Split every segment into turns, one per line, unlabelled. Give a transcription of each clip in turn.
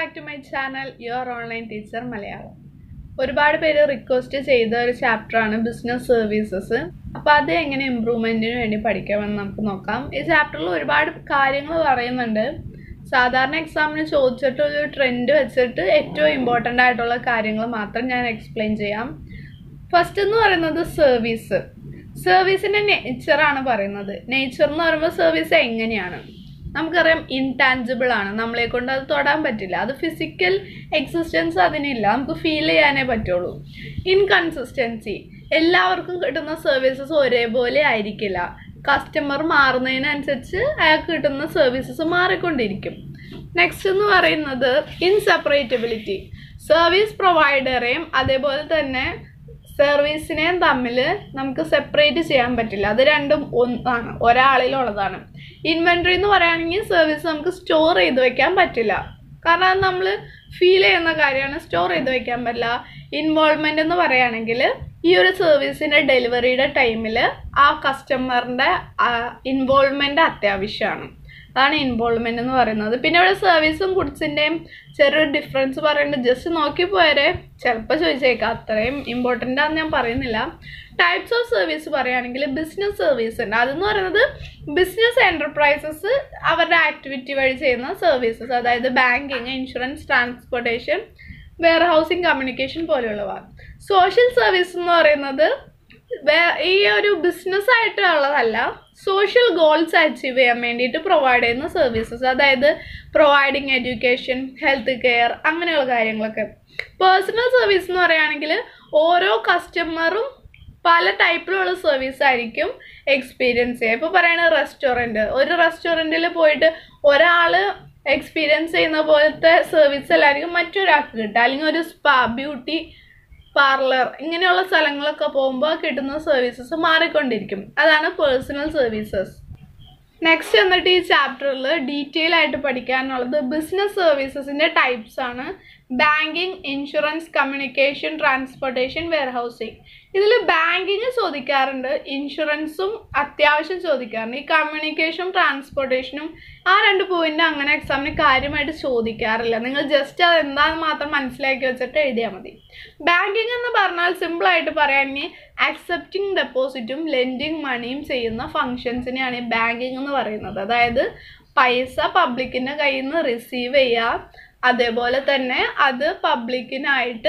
Back to my channel your online teacher Malayalam ഒരുപാട് പേര് request ചെയ്ത ഒരു ചാപ്റ്ററാണ് ബിസിനസ് സർവീസസ് അപ്പോൾ അത് എങ്ങനെ ഇമ്പ്രൂവ്മെൻറ്റിന് വേണ്ടി പഠിക്കാമെന്ന് നമുക്ക് നോക്കാം ഈ ചാപ്റ്ററിൽ ഒരുപാട് കാര്യങ്ങൾ പറയുന്നുണ്ട് സാധാരണ എക്സാമിന് ചോദിച്ചിട്ടൊരു ട്രെൻഡ് വെച്ചിട്ട് ഏറ്റവും ഇമ്പോർട്ടൻ്റ് ആയിട്ടുള്ള കാര്യങ്ങൾ മാത്രം ഞാൻ എക്സ്പ്ലെയിൻ ചെയ്യാം ഫസ്റ്റ് എന്ന് പറയുന്നത് സർവീസ് സർവീസിൻ്റെ നേച്ചറാണ് പറയുന്നത് നേച്ചർ എന്ന് പറയുമ്പോൾ സർവീസ് എങ്ങനെയാണ് നമുക്കറിയാം ഇൻടാഞ്ചിബിൾ ആണ് നമ്മളെ കൊണ്ട് അത് തൊടാൻ പറ്റില്ല അത് ഫിസിക്കൽ എക്സിസ്റ്റൻസ് അതിനില്ല നമുക്ക് ഫീൽ ചെയ്യാനേ പറ്റുള്ളൂ ഇൻകൺസിസ്റ്റൻസി എല്ലാവർക്കും കിട്ടുന്ന സർവീസസ് ഒരേപോലെ ആയിരിക്കില്ല കസ്റ്റമർ മാറുന്നതിനനുസരിച്ച് അയാൾക്ക് കിട്ടുന്ന സർവീസസ് മാറിക്കൊണ്ടിരിക്കും നെക്സ്റ്റ് എന്ന് പറയുന്നത് ഇൻസെപ്പറേറ്റബിലിറ്റി സർവീസ് പ്രൊവൈഡറെയും അതേപോലെ തന്നെ സർവീസിനെയും തമ്മിൽ നമുക്ക് സെപ്പറേറ്റ് ചെയ്യാൻ പറ്റില്ല അത് രണ്ടും ഒന്നാണ് ഒരാളിലുള്ളതാണ് ഇൻവെൻട്രി എന്ന് പറയുകയാണെങ്കിൽ സർവീസ് നമുക്ക് സ്റ്റോർ ചെയ്ത് വെക്കാൻ പറ്റില്ല കാരണം അത് നമ്മൾ ഫീൽ ചെയ്യുന്ന കാര്യമാണ് സ്റ്റോർ ചെയ്ത് വെക്കാൻ പറ്റില്ല ഇൻവോൾവ്മെൻ്റ് എന്ന് പറയുകയാണെങ്കിൽ ഈ ഒരു സർവീസിൻ്റെ ഡെലിവറിയുടെ ടൈമിൽ ആ കസ്റ്റമറിൻ്റെ ഇൻവോൾവ്മെൻ്റ് അത്യാവശ്യമാണ് അതാണ് ഇൻവോൾവ്മെൻ്റ് എന്ന് പറയുന്നത് പിന്നെ ഇവിടെ സർവീസും ഗുഡ്സിൻ്റെയും ചെറിയൊരു ഡിഫറൻസ് പറയുന്നുണ്ട് ജസ്റ്റ് നോക്കി പോയാലേ ചിലപ്പോൾ ചോദിച്ചേക്കാം അത്രയും ഇമ്പോർട്ടൻ്റ് ആണെന്ന് ഞാൻ പറയുന്നില്ല ടൈപ്സ് ഓഫ് സർവീസ് പറയുകയാണെങ്കിൽ ബിസിനസ് സർവീസ് ഉണ്ട് അതെന്ന് പറയുന്നത് ബിസിനസ് എൻ്റർപ്രൈസസ് അവരുടെ ആക്ടിവിറ്റി വഴി ചെയ്യുന്ന സർവീസസ് അതായത് banking insurance transportation warehousing communication പോലെയുള്ളവ സോഷ്യൽ സർവീസ് എന്ന് പറയുന്നത് ഈ ഒരു ബിസിനസ് ആയിട്ടുള്ളതല്ല സോഷ്യൽ ഗോൾസ് അച്ചീവ് ചെയ്യാൻ വേണ്ടിയിട്ട് പ്രൊവൈഡ് ചെയ്യുന്ന സർവീസസ് അതായത് പ്രൊവൈഡിങ് എഡ്യൂക്കേഷൻ ഹെൽത്ത് കെയർ അങ്ങനെയുള്ള കാര്യങ്ങളൊക്കെ പേഴ്സണൽ സർവീസ് എന്ന് പറയുകയാണെങ്കിൽ ഓരോ കസ്റ്റമറും പല ടൈപ്പിലുള്ള സർവീസ് ആയിരിക്കും എക്സ്പീരിയൻസ് ചെയ്യുക ഇപ്പോൾ പറയുന്നത് റെസ്റ്റോറൻറ്റ് ഒരു റെസ്റ്റോറൻറ്റിൽ പോയിട്ട് ഒരാൾ എക്സ്പീരിയൻസ് ചെയ്യുന്ന പോലത്തെ സർവീസ് എല്ലാവർക്കും മറ്റൊരാൾക്ക് കിട്ടുക അല്ലെങ്കിൽ ഒരു സ്പാ ബ്യൂട്ടി പാർലർ ഇങ്ങനെയുള്ള സ്ഥലങ്ങളൊക്കെ പോകുമ്പോൾ കിട്ടുന്ന സർവീസസ് മാറിക്കൊണ്ടിരിക്കും അതാണ് പേഴ്സണൽ സർവീസസ് നെക്സ്റ്റ് എന്നിട്ട് ഈ ചാപ്റ്ററിൽ ഡീറ്റെയിൽ ആയിട്ട് പഠിക്കാനുള്ളത് ബിസിനസ് സർവീസസിൻ്റെ ടൈപ്സ് ആണ് banking insurance communication transportation warehousing ഇതിൽ ബാങ്കിങ് ചോദിക്കാറുണ്ട് ഇൻഷുറൻസും അത്യാവശ്യം ചോദിക്കാറുണ്ട് ഈ കമ്മ്യൂണിക്കേഷനും ട്രാൻസ്പോർട്ടേഷനും ആ രണ്ട് പോയിന്റ് അങ്ങനെ എക്സാമിന് കാര്യമായിട്ട് ചോദിക്കാറില്ല നിങ്ങൾ ജസ്റ്റ് അത് എന്താണെന്ന് മാത്രം മനസ്സിലാക്കി വെച്ചിട്ട് എഴുതിയാൽ മതി ബാങ്കിങ് എന്ന് പറഞ്ഞാൽ സിമ്പിളായിട്ട് പറയുകയാണെങ്കിൽ അക്സെപ്റ്റിംഗ് ഡെപ്പോസിറ്റും ലെൻഡിങ് മണിയും ചെയ്യുന്ന ഫങ്ഷൻസിനെയാണ് ഈ ബാങ്കിങ് എന്ന് പറയുന്നത് അതായത് പൈസ പബ്ലിക്കിൻ്റെ കയ്യിൽ നിന്ന് റിസീവ് ചെയ്യുക അതേപോലെ തന്നെ അത് പബ്ലിക്കിനായിട്ട്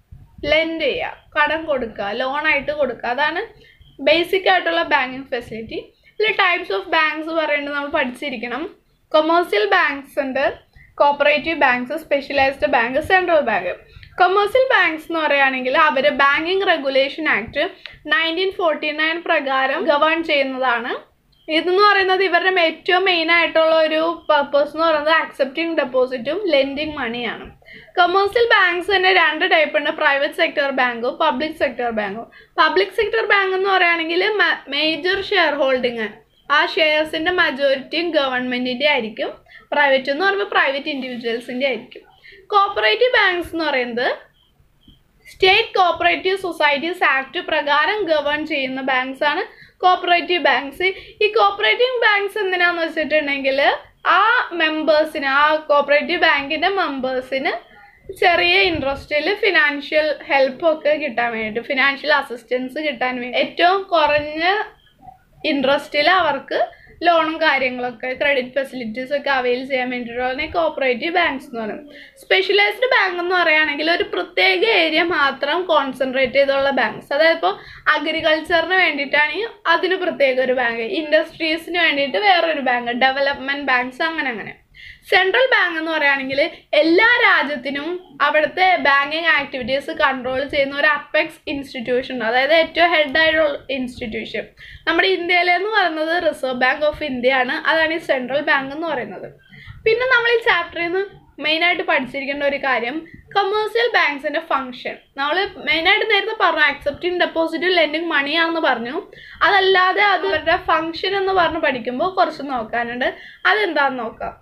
ലെൻഡ് ചെയ്യുക കടം കൊടുക്കുക ലോണായിട്ട് കൊടുക്കുക അതാണ് ബേസിക് ആയിട്ടുള്ള ബാങ്കിങ് ഫെസിലിറ്റി ഇതിൽ ടൈപ്സ് ഓഫ് ബാങ്ക്സ് പറയുന്നത് നമ്മൾ പഠിച്ചിരിക്കണം കൊമേഴ്സ്യൽ ബാങ്ക്സ് ഉണ്ട് cooperative banks specialised bank central bank commercial banks എന്ന് പറയുകയാണെങ്കിൽ അവർ banking regulation act nineteen forty nine പ്രകാരം ഗവേൺ ചെയ്യുന്നതാണ് ഇതെന്ന് പറയുന്നത് ഇവരുടെ ഏറ്റവും മെയിൻ ആയിട്ടുള്ള ഒരു പർപ്പസ് എന്ന് പറയുന്നത് അക്സെപ്റ്റിംഗ് ഡെപ്പോസിറ്റും ലെൻഡിങ് മണിയാണ് കൊമേഴ്സ്യൽ ബാങ്ക്സ് തന്നെ രണ്ട് ടൈപ്പ് ഉണ്ട് പ്രൈവറ്റ് സെക്ടർ ബാങ്കും പബ്ലിക് സെക്ടർ ബാങ്കും പബ്ലിക് സെക്ടർ ബാങ്ക് എന്ന് പറയുകയാണെങ്കിൽ മേജർ ഷെയർ ഹോൾഡിങ് ആ ഷെയർസിൻ്റെ മജോറിറ്റിയും ഗവൺമെൻറ്റിൻ്റെ ആയിരിക്കും പ്രൈവറ്റ് എന്ന് പറയുമ്പോൾ പ്രൈവറ്റ് ഇൻഡിവിജ്വൽസിൻ്റെ ആയിരിക്കും കോപ്പറേറ്റീവ് ബാങ്ക്സ് എന്ന് പറയുന്നത് സ്റ്റേറ്റ് കോപ്പറേറ്റീവ് സൊസൈറ്റീസ് ആക്ട് പ്രകാരം ഗവേൺ ചെയ്യുന്ന ബാങ്ക്സ് ആണ് കോപ്പറേറ്റീവ് ബാങ്ക്സ് ഈ കോപ്പറേറ്റീവ് ബാങ്ക്സ് എന്തിനാന്ന് വെച്ചിട്ടുണ്ടെങ്കിൽ ആ മെമ്പേഴ്സിന് ആ കോപ്പറേറ്റീവ് ബാങ്കിൻ്റെ മെമ്പേഴ്സിന് ചെറിയ ഇൻട്രസ്റ്റിൽ ഫിനാൻഷ്യൽ ഹെൽപ്പൊക്കെ കിട്ടാൻ വേണ്ടിയിട്ട് ഫിനാൻഷ്യൽ അസിസ്റ്റൻസ് കിട്ടാൻ വേണ്ടി ഏറ്റവും കുറഞ്ഞ ഇൻട്രസ്റ്റിൽ അവർക്ക് ലോണും കാര്യങ്ങളൊക്കെ ക്രെഡിറ്റ് ഫെസിലിറ്റീസ് ഒക്കെ അവൈൽ ചെയ്യാൻ വേണ്ടിയിട്ടുള്ള കോപ്പറേറ്റീവ് ബാങ്ക്സ് എന്ന് പറയുന്നത് സ്പെഷ്യലൈസ്ഡ് ബാങ്ക് എന്ന് പറയുകയാണെങ്കിൽ ഒരു പ്രത്യേക ഏരിയ മാത്രം കോൺസെൻട്രേറ്റ് ചെയ്തുള്ള ബാങ്ക്സ് അതായത് ഇപ്പോൾ അഗ്രികൾച്ചറിന് വേണ്ടിയിട്ടാണെങ്കിൽ അതിന് പ്രത്യേക ഒരു ബാങ്ക് ഇൻഡസ്ട്രീസിന് വേണ്ടിയിട്ട് വേറൊരു ബാങ്ക് ഡെവലപ്മെൻറ്റ് ബാങ്ക്സ് അങ്ങനെ അങ്ങനെ സെൻട്രൽ ബാങ്ക് എന്ന് പറയുകയാണെങ്കിൽ എല്ലാ രാജ്യത്തിനും അവിടുത്തെ ബാങ്കിങ് ആക്ടിവിറ്റീസ് കൺട്രോൾ ചെയ്യുന്ന ഒരു അപ്പെക്സ് ഇൻസ്റ്റിറ്റ്യൂഷൻ ഉണ്ട് അതായത് ഏറ്റവും ഹെഡ് ആയിട്ടുള്ള ഇൻസ്റ്റിറ്റ്യൂഷൻ നമ്മുടെ ഇന്ത്യയിലെന്ന് പറയുന്നത് റിസർവ് ബാങ്ക് ഓഫ് ഇന്ത്യ ആണ് അതാണ് ഈ സെൻട്രൽ ബാങ്ക് എന്ന് പറയുന്നത് പിന്നെ നമ്മൾ ഈ ചാപ്റ്ററിൽ നിന്ന് മെയിനായിട്ട് പഠിച്ചിരിക്കേണ്ട ഒരു കാര്യം കൊമേഴ്സ്യൽ ബാങ്ക്സിൻ്റെ ഫംഗ്ഷൻ നമ്മൾ മെയിനായിട്ട് നേരത്തെ പറഞ്ഞു അക്സെപ്റ്റിംഗ് ഡെപ്പോസിറ്റ് ലെൻഡിങ് മണിയാണെന്ന് പറഞ്ഞു അതല്ലാതെ അത് അവരുടെ ഫംഗ്ഷൻ എന്ന് പറഞ്ഞ് പഠിക്കുമ്പോൾ കുറച്ച് നോക്കാനുണ്ട് അതെന്താണെന്ന് നോക്കാം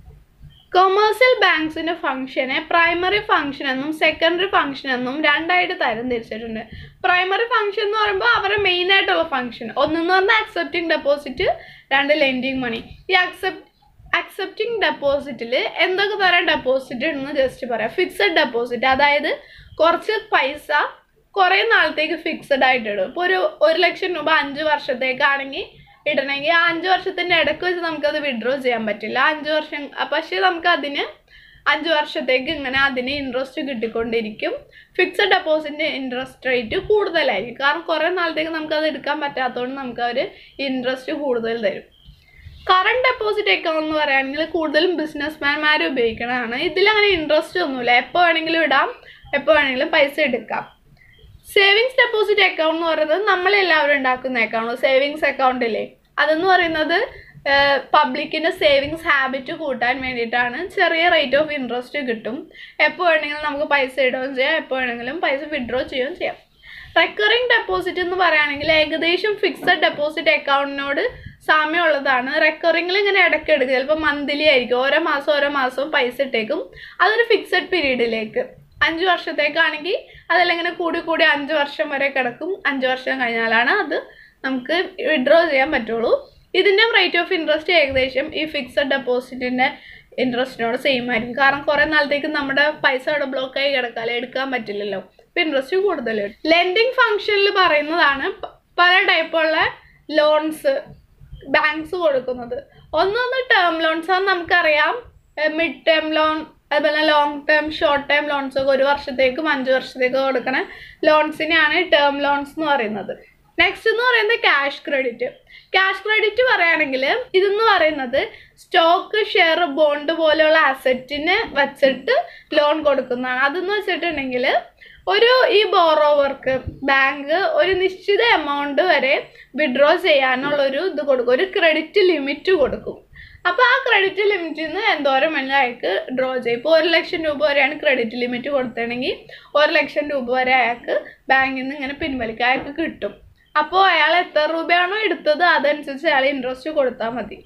കൊമേഴ്സ്യൽ ബാങ്ക്സിൻ്റെ ഫംഗ്ഷനെ പ്രൈമറി ഫംഗ്ഷൻ എന്നും സെക്കൻഡറി ഫംഗ്ഷൻ എന്നും രണ്ടായിട്ട് തരം തിരിച്ചിട്ടുണ്ട് പ്രൈമറി ഫംഗ്ഷൻ എന്ന് പറയുമ്പോൾ അവരുടെ മെയിൻ ആയിട്ടുള്ള ഫംഗ്ഷൻ ഒന്നെന്ന് പറഞ്ഞാൽ അക്സെപ്റ്റിംഗ് ഡെപ്പോസിറ്റ് രണ്ട് ലെൻഡിങ് മണി ഈ അക്സെപ്റ്റ് അക്സെപ്റ്റിംഗ് ഡെപ്പോസിറ്റിൽ എന്തൊക്കെ തരം ഡെപ്പോസിറ്റ് ഉണ്ടെന്ന് ജസ്റ്റ് പറയാം ഫിക്സഡ് ഡെപ്പോസിറ്റ് അതായത് കുറച്ച് പൈസ കുറേ നാളത്തേക്ക് ഫിക്സഡ് ആയിട്ട് ഇടും ഇപ്പോൾ ഒരു ഒരു ലക്ഷം രൂപ അഞ്ച് വർഷത്തേക്കാണെങ്കിൽ ഇടണമെങ്കിൽ ആ അഞ്ച് വർഷത്തിൻ്റെ ഇടയ്ക്ക് വെച്ച് നമുക്കത് വിഡ്രോ ചെയ്യാൻ പറ്റില്ല അഞ്ച് വർഷം പക്ഷേ നമുക്ക് അതിന് അഞ്ച് വർഷത്തേക്ക് ഇങ്ങനെ അതിന് ഇൻട്രസ്റ്റ് കിട്ടിക്കൊണ്ടിരിക്കും ഫിക്സഡ് ഡെപ്പോസിറ്റിൻ്റെ ഇൻട്രസ്റ്റ് റേറ്റ് കൂടുതലായിരിക്കും കാരണം കുറേ നാളത്തേക്ക് നമുക്കത് എടുക്കാൻ പറ്റാത്തതുകൊണ്ട് നമുക്ക് അവർ ഇൻട്രസ്റ്റ് കൂടുതൽ തരും കറണ്ട് ഡെപ്പോസിറ്റ് അക്കൗണ്ട് എന്ന് പറയുകയാണെങ്കിൽ കൂടുതലും ബിസിനസ്മാൻമാർ ഉപയോഗിക്കണതാണ് ഇതിലങ്ങനെ ഇൻട്രസ്റ്റ് ഒന്നുമില്ല എപ്പോൾ വേണമെങ്കിലും ഇടാം എപ്പോൾ വേണമെങ്കിലും പൈസ എടുക്കാം സേവിങ്സ് ഡെപ്പോസിറ്റ് അക്കൗണ്ട് എന്ന് പറയുന്നത് നമ്മളെല്ലാവരും ഉണ്ടാക്കുന്ന അക്കൗണ്ട് സേവിങ്സ് അക്കൗണ്ടില്ലേ അതെന്ന് പറയുന്നത് പബ്ലിക്കിൻ്റെ സേവിങ്സ് ഹാബിറ്റ് കൂട്ടാൻ വേണ്ടിയിട്ടാണ് ചെറിയ റേറ്റ് ഓഫ് ഇൻട്രസ്റ്റ് കിട്ടും എപ്പോൾ വേണമെങ്കിലും നമുക്ക് പൈസ ഇടുകയും ചെയ്യാം എപ്പോൾ വേണമെങ്കിലും പൈസ വിഡ്രോ ചെയ്യുകയും ചെയ്യാം റെക്കറിങ് ഡെപ്പോസിറ്റ് എന്ന് പറയുകയാണെങ്കിൽ ഏകദേശം ഫിക്സഡ് ഡെപ്പോസിറ്റ് അക്കൗണ്ടിനോട് സാമ്യമുള്ളതാണ് റെക്കറിങ്ങിൽ ഇങ്ങനെ ഇടയ്ക്ക് എടുക്കുക ചിലപ്പോൾ മന്ത്ലി ആയിരിക്കും ഓരോ മാസം ഓരോ മാസവും പൈസ ഇട്ടേക്കും അതൊരു ഫിക്സഡ് പീരീഡിലേക്ക് അഞ്ച് വർഷത്തേക്കാണെങ്കിൽ അതെല്ലാം ഇങ്ങനെ കൂടി കൂടി അഞ്ച് വർഷം വരെ കിടക്കും അഞ്ച് വർഷം കഴിഞ്ഞാലാണ് അത് നമുക്ക് വിഡ്രോ ചെയ്യാൻ പറ്റുള്ളൂ ഇതിൻ്റെ റേറ്റ് ഓഫ് ഇൻട്രസ്റ്റ് ഏകദേശം ഈ ഫിക്സഡ് ഡെപ്പോസിറ്റിൻ്റെ ഇൻട്രസ്റ്റിനോട് സെയിം ആയിരിക്കും കാരണം കുറേ നാളത്തേക്ക് നമ്മുടെ പൈസ അവിടെ ബ്ലോക്കായി കിടക്കാതെ എടുക്കാൻ പറ്റില്ലല്ലോ അപ്പം ഇൻട്രസ്റ്റ് കൂടുതൽ ലെൻഡിങ് ഫംഗ്ഷനിൽ പറയുന്നതാണ് പ- പല ടൈപ്പുള്ള ലോൺസ് ബാങ്ക്സ് കൊടുക്കുന്നത് ഒന്നൊന്ന് ടേം ലോൺസ് ആണ് നമുക്കറിയാം മിഡ് ടേം ലോൺ അതുപോലെ long term short term loans ഒക്കെ ഒരു വർഷത്തേക്കും അഞ്ച് വർഷത്തേക്കും കൊടുക്കണ ലോൺസിനെയാണ് ടേം ലോൺസ് എന്ന് പറയുന്നത് നെക്സ്റ്റ് എന്ന് പറയുന്നത് ക്യാഷ് ക്രെഡിറ്റ് ക്യാഷ് ക്രെഡിറ്റ് പറയുകയാണെങ്കിൽ ഇതെന്ന് പറയുന്നത് സ്റ്റോക്ക് ഷെയർ ബോണ്ട് പോലെയുള്ള അസറ്റിന് വച്ചിട്ട് ലോൺ കൊടുക്കുന്നതാണ് അതെന്ന് വെച്ചിട്ടുണ്ടെങ്കിൽ ഒരു ഈ ബോറോവർക്ക് ബാങ്ക് ഒരു നിശ്ചിത എമൗണ്ട് വരെ വിഡ്രോ ചെയ്യാനുള്ളൊരു ഇത് കൊടുക്കും ഒരു ക്രെഡിറ്റ് ലിമിറ്റ് കൊടുക്കും അപ്പോൾ ആ ക്രെഡിറ്റ് ലിമിറ്റിൽ നിന്ന് എന്തോരം വേണമെങ്കിലും അയാൾക്ക് ഡ്രോ ചെയ്യും ഇപ്പോൾ ഒരു ലക്ഷം രൂപ വരെയാണ് ക്രെഡിറ്റ് ലിമിറ്റ് കൊടുത്തതെങ്കിൽ ഒരു ലക്ഷം രൂപ വരെ അയാൾക്ക് ബാങ്കിൽ നിന്ന് ഇങ്ങനെ പിൻവലിക്കാൻ അയാൾക്ക് കിട്ടും അപ്പോൾ അയാൾ എത്ര രൂപയാണോ എടുത്തത് അതനുസരിച്ച് അയാൾ ഇൻട്രസ്റ്റ് കൊടുത്താൽ മതി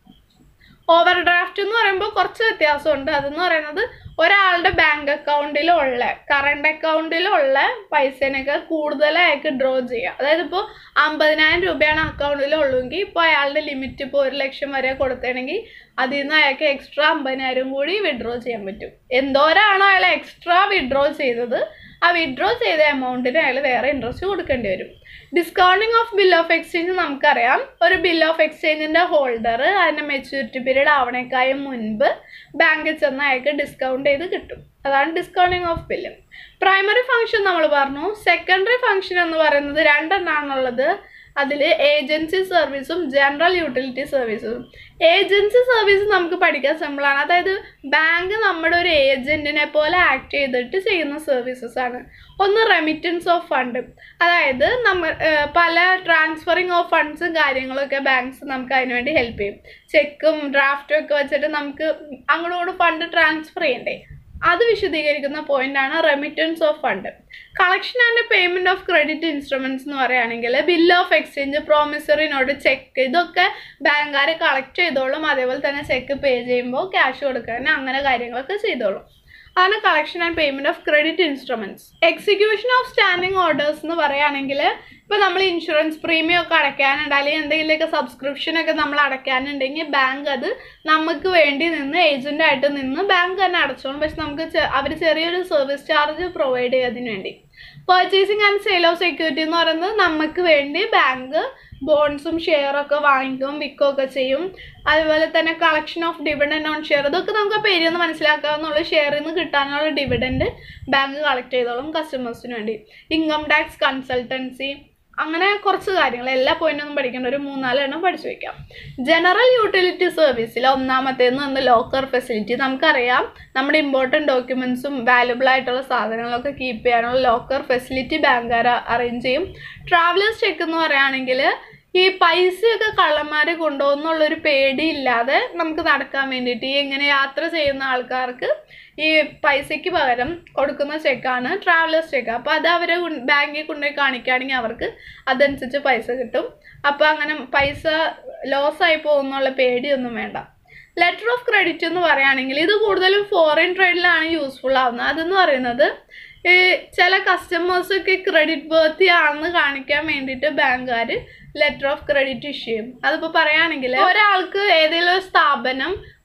ഓവർ ഡ്രാഫ്റ്റ് എന്ന് പറയുമ്പോൾ കുറച്ച് വ്യത്യാസമുണ്ട് അതെന്ന് പറയുന്നത് ഒരാളുടെ ബാങ്ക് അക്കൗണ്ടിലുള്ള കറണ്ട് അക്കൗണ്ടിലുള്ള പൈസേനൊക്കെ കൂടുതൽ അയാൾക്ക് ഡ്രോ ചെയ്യാം അതായത് ഇപ്പോൾ അമ്പതിനായിരം രൂപയാണ് അക്കൗണ്ടിൽ ഉള്ളൂങ്കിൽ ഇപ്പോൾ അയാളുടെ ലിമിറ്റ് ഇപ്പോൾ ഒരു ലക്ഷം വരെ കൊടുത്തണെങ്കിൽ അതിൽ നിന്ന് അയാൾക്ക് എക്സ്ട്രാ അമ്പതിനായിരം കൂടി വിഡ്രോ ചെയ്യാൻ പറ്റും എന്തോരാണോ അയാൾ എക്സ്ട്രാ വിഡ്രോ ചെയ്തത് ആ വിഡ്രോ ചെയ്ത എമൗണ്ടിന് അയാൾ വേറെ ഇൻട്രസ്റ്റ് കൊടുക്കേണ്ടി വരും discounting of bill of exchange നമുക്കറിയാം ഒരു ബിൽ ഓഫ് എക്സ്ചേഞ്ചിൻ്റെ ഹോൾഡർ അതിൻ്റെ മെച്യൂരിറ്റി പീരീഡ് ആവണേക്കായും മുൻപ് ബാങ്കിൽ ചെന്ന് അയാൾക്ക് ഡിസ്കൗണ്ട് ചെയ്ത് കിട്ടും അതാണ് discounting of bill primary function നമ്മൾ പറഞ്ഞു സെക്കൻഡറി ഫംഗ്ഷൻ എന്ന് പറയുന്നത് രണ്ടെണ്ണാണുള്ളത് അതിൽ ഏജൻസി സർവീസും ജനറൽ യൂട്ടിലിറ്റി സർവീസും ഏജൻസി സർവീസ് നമുക്ക് പഠിക്കാൻ സിമ്പിളാണ് അതായത് ബാങ്ക് നമ്മുടെ ഒരു ഏജന്റിനെ പോലെ ആക്ട് ചെയ്തിട്ട് ചെയ്യുന്ന സർവീസസ് ആണ് ഒന്ന് റെമിറ്റൻസ് ഓഫ് ഫണ്ട് അതായത് നമ്മ ഏഹ് പല ട്രാൻസ്ഫറിങ് ഓഫ് ഫണ്ട്സും കാര്യങ്ങളൊക്കെ ബാങ്ക്സ് നമുക്ക് അതിനുവേണ്ടി ഹെൽപ്പ് ചെയ്യും ചെക്കും ഡ്രാഫ്റ്റും ഒക്കെ വെച്ചിട്ട് നമുക്ക് അങ്ങോട്ടും ഇങ്ങോട്ടും ഫണ്ട് ട്രാൻസ്ഫർ ചെയ്യണ്ടേ അത് വിശദീകരിക്കുന്ന പോയിന്റാണ് remittance of fund collection and payment of credit instruments എന്ന് പറയുകയാണെങ്കിൽ bill of exchange promissory note cheque ഇതൊക്കെ ബാങ്കുകാർ കളക്ട് ചെയ്തോളും അതേപോലെ തന്നെ ചെക്ക് പേ ചെയ്യുമ്പോൾ ക്യാഷ് കൊടുക്കാൻ അങ്ങനെ കാര്യങ്ങളൊക്കെ ചെയ്തോളും അതാണ് collection and payment of credit instruments execution of standing orders എന്ന് പറയുകയാണെങ്കിൽ ഇപ്പോൾ നമ്മൾ ഇൻഷുറൻസ് പ്രീമിയം ഒക്കെ അടയ്ക്കാനുണ്ട് അല്ലെങ്കിൽ എന്തെങ്കിലുമൊക്കെ സബ്സ്ക്രിപ്ഷൻ ഒക്കെ നമ്മൾ അടയ്ക്കാനുണ്ടെങ്കിൽ ബാങ്ക് അത് നമുക്ക് വേണ്ടി നിന്ന് ഏജൻ്റായിട്ട് നിന്ന് ബാങ്ക് തന്നെ അടച്ചോളും പക്ഷെ നമുക്ക് അവർ ചെറിയൊരു സർവീസ് ചാർജ് പ്രൊവൈഡ് ചെയ്തതിന് വേണ്ടി purchasing and sale of security എന്ന് പറയുന്നത് നമുക്ക് വേണ്ടി ബാങ്ക് ബോൺസും ഷെയറൊക്കെ വാങ്ങിക്കും വിൽക്കുകയും ഒക്കെ ചെയ്യും അതുപോലെ തന്നെ collection of dividend on share ഇതൊക്കെ നമുക്ക് പേരിൽ നിന്ന് മനസ്സിലാക്കാവുന്നുള്ള ഷെയറിൽ നിന്ന് കിട്ടാനുള്ള ഡിവിഡൻഡ് ബാങ്ക് കളക്ട് ചെയ്തോളും കസ്റ്റമേഴ്സിന് വേണ്ടി ഇൻകം ടാക്സ് കൺസൾട്ടൻസി അങ്ങനെ കുറച്ച് കാര്യങ്ങൾ എല്ലാ പോയിന്റൊന്നും പഠിക്കേണ്ട ഒരു മൂന്നാലെണ്ണം പഠിച്ചു വെക്കാം ജനറൽ യൂട്ടിലിറ്റി സർവീസിൽ ഒന്നാമത്തേന്ന് വന്ന് ലോക്കർ ഫെസിലിറ്റി നമുക്കറിയാം നമ്മുടെ ഇമ്പോർട്ടൻറ്റ് ഡോക്യുമെൻസും വാല്യുബിൾ ആയിട്ടുള്ള സാധനങ്ങളൊക്കെ കീപ്പ് ചെയ്യാനുള്ള ലോക്കർ ഫെസിലിറ്റി ബാങ്കുകാർ അറേഞ്ച് ചെയ്യും ട്രാവലേഴ്സ് ചെക്ക് എന്ന് പറയുകയാണെങ്കിൽ ഈ പൈസയൊക്കെ കള്ളന്മാർ കൊണ്ടുപോകുന്നുള്ളൊരു പേടിയില്ലാതെ നമുക്ക് നടക്കാൻ വേണ്ടിയിട്ട് ഈ ഇങ്ങനെ യാത്ര ചെയ്യുന്ന ആൾക്കാർക്ക് ഈ പൈസയ്ക്ക് പകരം കൊടുക്കുന്ന ചെക്കാണ് ട്രാവലേഴ്സ് ചെക്ക് അപ്പോൾ അത് അവർ ബാങ്കിൽ കൊണ്ടുപോയി കാണിക്കുകയാണെങ്കിൽ അവർക്ക് അതനുസരിച്ച് പൈസ കിട്ടും അപ്പോൾ അങ്ങനെ പൈസ ലോസ് ആയി പോകുന്നുള്ള പേടിയൊന്നും വേണ്ട ലെറ്റർ ഓഫ് ക്രെഡിറ്റ് എന്ന് പറയുകയാണെങ്കിൽ ഇത് കൂടുതലും ഫോറിൻ ട്രേഡിലാണ് യൂസ്ഫുൾ ആവുന്നത് അതെന്ന് പറയുന്നത് ഈ ചില കസ്റ്റമേഴ്സൊക്കെ ക്രെഡിറ്റ് ബേർത്തി ആണെന്ന് കാണിക്കാൻ വേണ്ടിയിട്ട് ബാങ്കുകാർ ലെറ്റർ ഓഫ് ക്രെഡിറ്റ് ഇഷ്യൂ ചെയ്യും അതിപ്പോൾ പറയുകയാണെങ്കിൽ ഒരാൾക്ക് ഏതെങ്കിലും ഒരു സ്ഥാപനം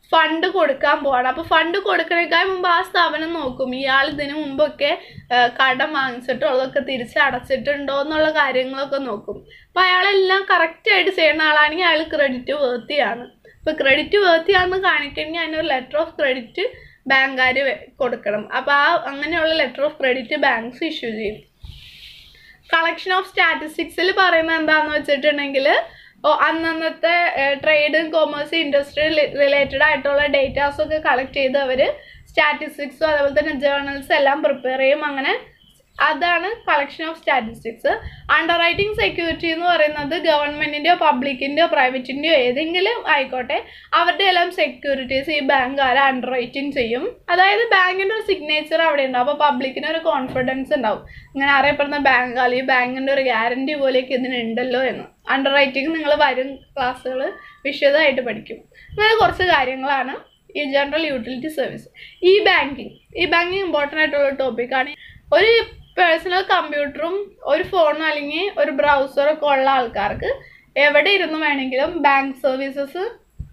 ഫണ്ട് കൊടുക്കാൻ പോവാണ് അപ്പോൾ ഫണ്ട് കൊടുക്കണേക്കാൾ മുമ്പ് ആ സ്ഥാപനം നോക്കും ഇയാൾ ഇതിനു മുമ്പൊക്കെ ആ, കടം വാങ്ങിച്ചിട്ടുള്ളതൊക്കെ തിരിച്ച് അടച്ചിട്ടുണ്ടോ എന്നുള്ള കാര്യങ്ങളൊക്കെ നോക്കും അപ്പോൾ അയാളെല്ലാം കറക്റ്റായിട്ട് ചെയ്യുന്ന ആളാണെങ്കിൽ അയാൾ ക്രെഡിറ്റ് വേർത്തിയാണ് ഇപ്പോൾ ക്രെഡിറ്റ് വേർത്തിയാണെന്ന് കാണിക്കണമെങ്കിൽ അതിനൊരു ലെറ്റർ ഓഫ് ക്രെഡിറ്റ് ബാങ്കുകാർ കൊടുക്കണം അപ്പോൾ ആ അങ്ങനെയുള്ള letter of credit banks issue ചെയ്യും കളക്ഷൻ ഓഫ് സ്റ്റാറ്റിസ്റ്റിക്സിൽ പറയുന്നത് എന്താണെന്ന് വെച്ചിട്ടുണ്ടെങ്കിൽ അന്നന്നത്തെ ട്രേഡും കോമേഴ്സ് ഇൻഡസ്ട്രി റിലേറ്റഡ് ആയിട്ടുള്ള ഡേറ്റാസ് ഒക്കെ കളക്ട് ചെയ്ത് അവർ സ്റ്റാറ്റിസ്റ്റിക്സും അതേപോലെ തന്നെ ജേർണൽസ് എല്ലാം പ്രിപ്പയർ ചെയ്യും അങ്ങനെ അതാണ് collection of statistics underwriting security എന്ന് പറയുന്നത് ഗവൺമെന്റിന്റെയോ പബ്ലിക്കിന്റെയോ പ്രൈവറ്റിന്റെയോ ഏതെങ്കിലും ആയിക്കോട്ടെ അവരുടെ എല്ലാം സെക്യൂരിറ്റീസ് ഈ ബാങ്കുകാർ അണ്ടർ റൈറ്റിംഗ് ചെയ്യും അതായത് ബാങ്കിന്റെ ഒരു സിഗ്നേച്ചർ അവിടെ ഉണ്ടാവും അപ്പോൾ പബ്ലിക്കിന് ഒരു കോൺഫിഡൻസ് ഉണ്ടാവും ഇങ്ങനെ അറിയപ്പെടുന്ന ബാങ്ക് അല്ലെങ്കിൽ ബാങ്കിന്റെ ഒരു ഗ്യാരണ്ടി പോലെയൊക്കെ ഇതിനുണ്ടല്ലോ എന്ന് അണ്ടർ റൈറ്റിംഗ് നിങ്ങൾ വരും ക്ലാസ്സുകൾ വിശദമായിട്ട് പഠിക്കും അങ്ങനെ കുറച്ച് കാര്യങ്ങളാണ് ഈ ജനറൽ യൂട്ടിലിറ്റി സർവീസ് ഈ ബാങ്കിങ് ഈ ബാങ്കിങ് ഇമ്പോർട്ടൻ്റ് ആയിട്ടുള്ള ടോപ്പിക്കാണ് ഒരു പേഴ്സണൽ കമ്പ്യൂട്ടറും ഒരു ഫോണും അല്ലെങ്കിൽ ഒരു ബ്രൗസറും ഒക്കെ ഉള്ള ആൾക്കാർക്ക് എവിടെ ഇരുന്ന് വേണമെങ്കിലും ബാങ്ക് സർവീസസ്